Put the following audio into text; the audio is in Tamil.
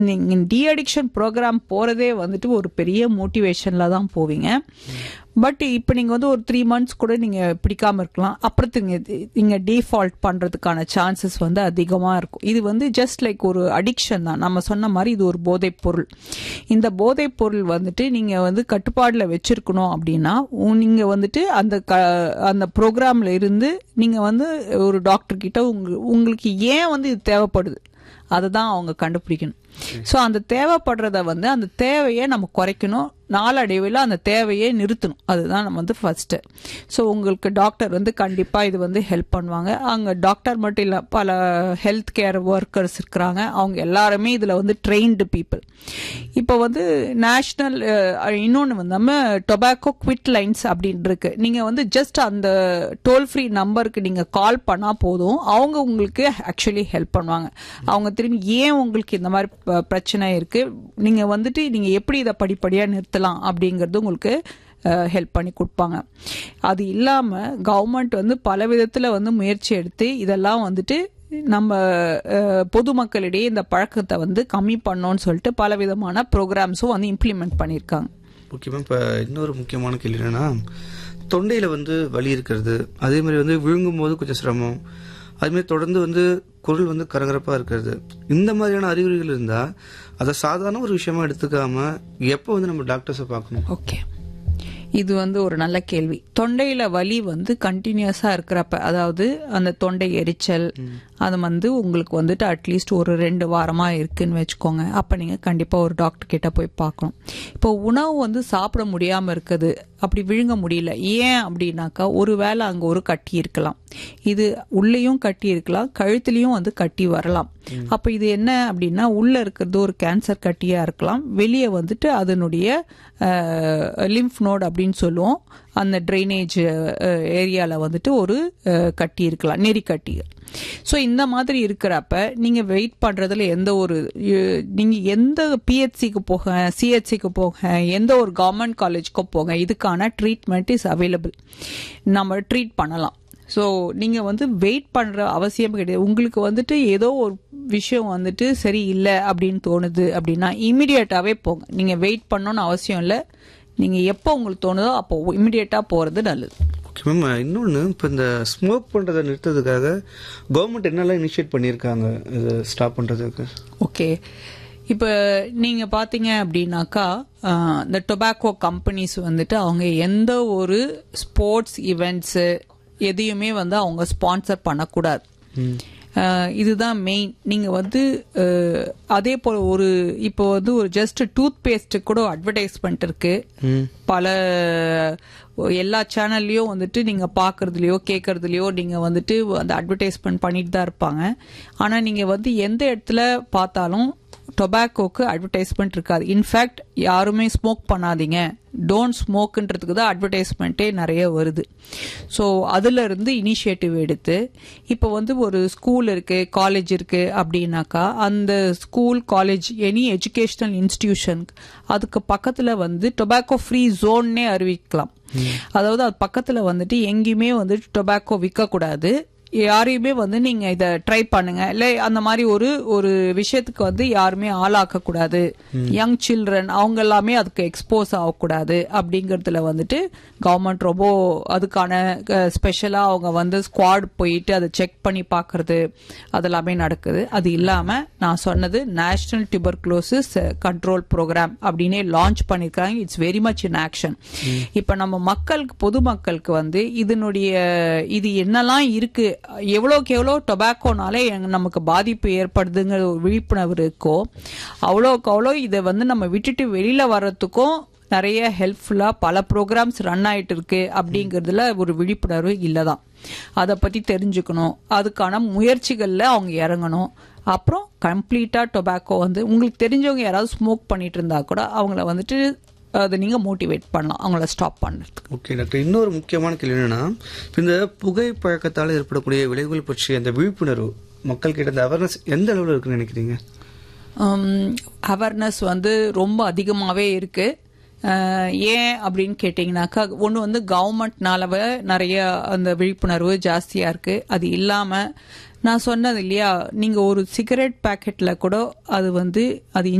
நீங்க டி அடிக்ஷன் ப்ரோக்ராம் போறதே வந்துட்டு ஒரு பெரிய மோட்டிவேஷன்ல தான் போவீங்க பட் இப்போ நீங்க வந்து ஒரு த்ரீ மந்த்ஸ் கூட நீங்க பிடிக்காம இருக்கலாம் அப்புறத்துங்க நீங்க டிஃபால்ட் பண்றதுக்கான சான்சஸ் வந்து அதிகமா இருக்கும் இது வந்து ஜஸ்ட் லைக் ஒரு அடிக்ஷன் தான் நம்ம சொன்ன மாதிரி இது ஒரு போதைப் பொருள் இந்த போதைப் பொருள் வந்துட்டு நீங்க வந்து கட்டுப்பாடுல வச்சிருக்கணும் அப்படின்னா உ- நீங்க வந்துட்டு அந்த க- அந்த ப்ரோக்ராம்ல இருந்து நீங்க வந்து ஒரு டாக்டர் கிட்ட உங்க- உங்களுக்கு ஏன் வந்து இது தேவைப்படுது அதை தான் அவங்க கண்டுபிடிக்கணும் ஸோ அந்த தேவைப்படுறத வந்து அந்த தேவையை நம்ம குறைக்கணும் நாளடைவில் அந்த தேவையை நிறுத்தணும் அதுதான் நம்ம வந்து ஃபர்ஸ்ட் ஸோ உங்களுக்கு டாக்டர் வந்து கண்டிப்பாக இது வந்து ஹெல்ப் பண்ணுவாங்க அங்கே டாக்டர் மட்டும் இல்லை பல ஹெல்த் கேர் ஒர்க்கர்ஸ் இருக்கிறாங்க அவங்க எல்லாருமே இதில் வந்து ட்ரெயின்டு பீப்புள் இப்போ வந்து நேஷ்னல் இன்னொன்று வந்து நம்ம டொபாக்கோ குவிட் லைன்ஸ் அப்படின்னு இருக்கு நீங்கள் வந்து ஜஸ்ட் அந்த டோல் ஃப்ரீ நம்பருக்கு நீங்கள் கால் பண்ணால் போதும் அவங்க உங்களுக்கு ஆக்சுவலி ஹெல்ப் பண்ணுவாங்க அவங்க திரும்பி ஏன் உங்களுக்கு இந்த மாதிரி ப- பிரச்சனை இருக்கு நீங்கள் வந்துட்டு நீங்கள் எப்படி இதை படிப்படியாக நிறுத்தலாம் அப்படிங்கிறது உங்களுக்கு ஹெல்ப் பண்ணி கொடுப்பாங்க அது இல்லாமல் கவர்மெண்ட் வந்து பல விதத்தில் வந்து முயற்சி எடுத்து இதெல்லாம் வந்துட்டு நம்ம அஹ், பொதுமக்களிடையே இந்த பழக்கத்தை வந்து கம்மி பண்ணோன்னு சொல்லிட்டு பல விதமான ப்ரோக்ராம்ஸும் வந்து இம்ப்ளிமெண்ட் பண்ணியிருக்காங்க முக்கியமாக இப்போ இன்னொரு முக்கியமான கேள்வி என்னன்னா தொண்டையில் வந்து வலி இருக்கிறது அதே மாதிரி வந்து விழுங்கும் போது கொஞ்சம் சிரமம் அதே மாதிரி தொடர்ந்து வந்து குரல் வந்து கரகரப்பாக இருக்கிறது இந்த மாதிரியான அறிகுறிகள் இருந்தால் அதை சாதாரண ஒரு விஷயமா எடுத்துக்காம எப்போ வந்து நம்ம டாக்டர்ஸை பார்க்கணும் ஓகே இது வந்து ஒரு நல்ல கேள்வி தொண்டையில வலி வந்து கண்டினியூஸா இருக்கிறப்ப அதாவது அந்த தொண்டை எரிச்சல் அது வந்து உங்களுக்கு வந்துட்டு அட்லீஸ்ட் ஒரு ரெண்டு வாரமா இருக்குன்னு வச்சுக்கோங்க அப்ப நீங்க கண்டிப்பா ஒரு டாக்டர் கிட்ட போய் பார்க்கணும் இப்போ உணவு வந்து சாப்பிட முடியாம இருக்குது அப்படி விழுங்க முடியல ஏன் அப்படின்னாக்கா ஒருவேளை அங்க ஒரு கட்டி இருக்கலாம் இது உள்ளேயும் கட்டி இருக்கலாம் கழுத்துலயும் வந்து கட்டி வரலாம் அப்ப இது என்ன அப்படின்னா உள்ள இருக்கிறது ஒரு கேன்சர் கட்டியா இருக்கலாம் வெளியே வந்துட்டு அதனுடைய லிம்ஃப் நோட் அப்படின்னு சொல்லுவோம் அந்த ட்ரைனேஜ் ஏரியால வந்துட்டு ஒரு அஹ், கட்டி இருக்கலாம் நெறி கட்டி ஸோ இந்த மாதிரி இருக்கிறப்ப நீங்க வெயிட் பண்றதுல எந்த ஒரு அஹ், நீங்க எந்த பிஹெச்சிக்கு போக சிஹெச்சிக்கு போக எந்த ஒரு கவர்மெண்ட் காலேஜ்க்கோ போங்க இதுக்கான ட்ரீட்மெண்ட் இஸ் அவைலபிள் நம்ம ட்ரீட் பண்ணலாம் ஸோ நீங்கள் வந்து வெயிட் பண்ணுற அவசியம் கிடையாது உங்களுக்கு வந்துட்டு ஏதோ ஒரு விஷயம் வந்துட்டு சரி இல்லை அப்படின்னு தோணுது அப்படின்னா இமிடியேட்டாகவே போங்க நீங்கள் வெயிட் பண்ணணும்னு அவசியம் இல்லை நீங்கள் எப்போ உங்களுக்கு தோணுதோ அப்போ இமிடியேட்டாக போகிறது நல்லது ஓகே மேம் இன்னொன்று இப்போ இந்த ஸ்மோக் பண்ணுறதை நிறுத்ததுக்காக கவர்மெண்ட் என்னெல்லாம் இனிஷியேட் பண்ணியிருக்காங்க இது ஸ்டாப் பண்ணுறதுக்கு ஓகே இப்போ நீங்கள் பார்த்தீங்க அப்படின்னாக்கா ஆஹ், இந்த டொபாக்கோ கம்பெனிஸ் வந்துட்டு அவங்க எந்த ஒரு ஸ்போர்ட்ஸ் ஈவெண்ட்ஸு எதையுமே வந்து அவங்க ஸ்பான்சர் பண்ணக்கூடாது ஆஹ், இதுதான் மெயின் நீங்கள் வந்து ஆஹ், அதே போல் ஒரு இப்போ வந்து ஒரு ஜஸ்ட் டூத் பேஸ்ட்டு கூட அட்வர்டைஸ்மெண்ட் இருக்கு பல எல்லா சேனல்லையும் வந்துட்டு நீங்க பாக்குறதுலயோ கேட்கறதுலயோ நீங்க வந்துட்டு அந்த அட்வர்டைஸ்மெண்ட் பண்ணிட்டு தான் இருப்பாங்க ஆனா நீங்க வந்து எந்த இடத்துல பார்த்தாலும் டொபாக்கோக்கு அட்வர்டைஸ்மெண்ட் இருக்காது இன்ஃபேக்ட் யாருமே ஸ்மோக் பண்ணாதீங்க டோன்ட் ஸ்மோக்குன்றதுக்கு தான் அட்வர்டைஸ்மெண்ட்டே நிறைய வருது ஸோ அதுல இருந்து இனிஷியேட்டிவ் எடுத்து இப்போ வந்து ஒரு ஸ்கூல் இருக்கு காலேஜ் இருக்கு அப்படின்னாக்கா அந்த school college any educational institution அதுக்கு பக்கத்துல வந்து டொபாக்கோ ஃப்ரீ ஜோன்னே அறிவிக்கலாம் அதாவது அது பக்கத்துல வந்துட்டு எங்கேயுமே வந்துட்டு டொபாக்கோ விற்கக்கூடாது யாரையுமே வந்து நீங்க இத ட்ரை பண்ணுங்க இல்ல அந்த மாதிரி ஒரு ஒரு விஷயத்துக்கு வந்து யாருமே ஆளாக்க கூடாது யங் சில்ட்ரன் அவங்க எல்லாமே அதுக்கு எக்ஸ்போஸ் ஆகக்கூடாது அப்படிங்கறதுல வந்துட்டு கவர்மெண்ட் ரொம்ப அதுக்கான ஸ்பெஷலா அவங்க வந்து ஸ்குவாட் போயிட்டு அதை செக் பண்ணி பாக்குறது அதெல்லாமே நடக்குது அது இல்லாம நான் சொன்னது நேஷனல் டியூபர்குலோசிஸ் கண்ட்ரோல் ப்ரோக்ராம் அப்படின்னே லான்ச் பண்ணிருக்காங்க it's very much in action இப்ப நம்ம மக்களுக்கு பொதுமக்களுக்கு வந்து இதனுடைய இது என்னெல்லாம் இருக்கு எவ்வளோக்கு எவ்வளோ டொபாக்கோனாலே நமக்கு பாதிப்பு ஏற்படுதுங்கிற ஒரு விழிப்புணர்வு இருக்கோ அவ்வளோக்கு அவ்வளோ இதை வந்து நம்ம விட்டுட்டு வெளியில வர்றதுக்கும் நிறைய ஹெல்ப்ஃபுல்லா பல ப்ரோக்ராம்ஸ் ரன் ஆயிட்டு இருக்கு அப்படிங்கறதுல ஒரு விழிப்புணர்வு இல்லதான் அதை பத்தி தெரிஞ்சுக்கணும் அதுக்கான முயற்சிகள்ல அவங்க இறங்கணும் அப்புறம் கம்ப்ளீட்டா டொபாக்கோ வந்து உங்களுக்கு தெரிஞ்சவங்க யாராவது ஸ்மோக் பண்ணிட்டு இருந்தா கூட அவங்கள வந்துட்டு அதை நீங்க மோட்டிவேட் பண்ணலாம் அவங்கள ஸ்டாப் பண்ணுறதுக்கு ஓகே டாக்டர் இன்னொரு முக்கியமான கேள்வி என்னன்னா இப்ப இந்த புகை பழக்கத்தால் ஏற்படக்கூடிய விளைவுகள் பற்றிய அந்த விழிப்புணர்வு மக்கள் கிட்ட அந்த அவேர்னஸ் எந்த அளவில் இருக்குன்னு நினைக்கிறீங்க அவேர்னஸ் வந்து ரொம்ப அதிகமாகவே இருக்கு அஹ், ஏன் அப்படின்னு கேட்டிங்கனாக்கா ஒன்று வந்து கவர்மெண்ட்னால நிறைய அந்த விழிப்புணர்வு ஜாஸ்தியாக இருக்குது அது இல்லாமல் நான் சொன்னது இல்லையா நீங்கள் ஒரு சிகரெட் பேக்கெட்டில் கூட அது வந்து அது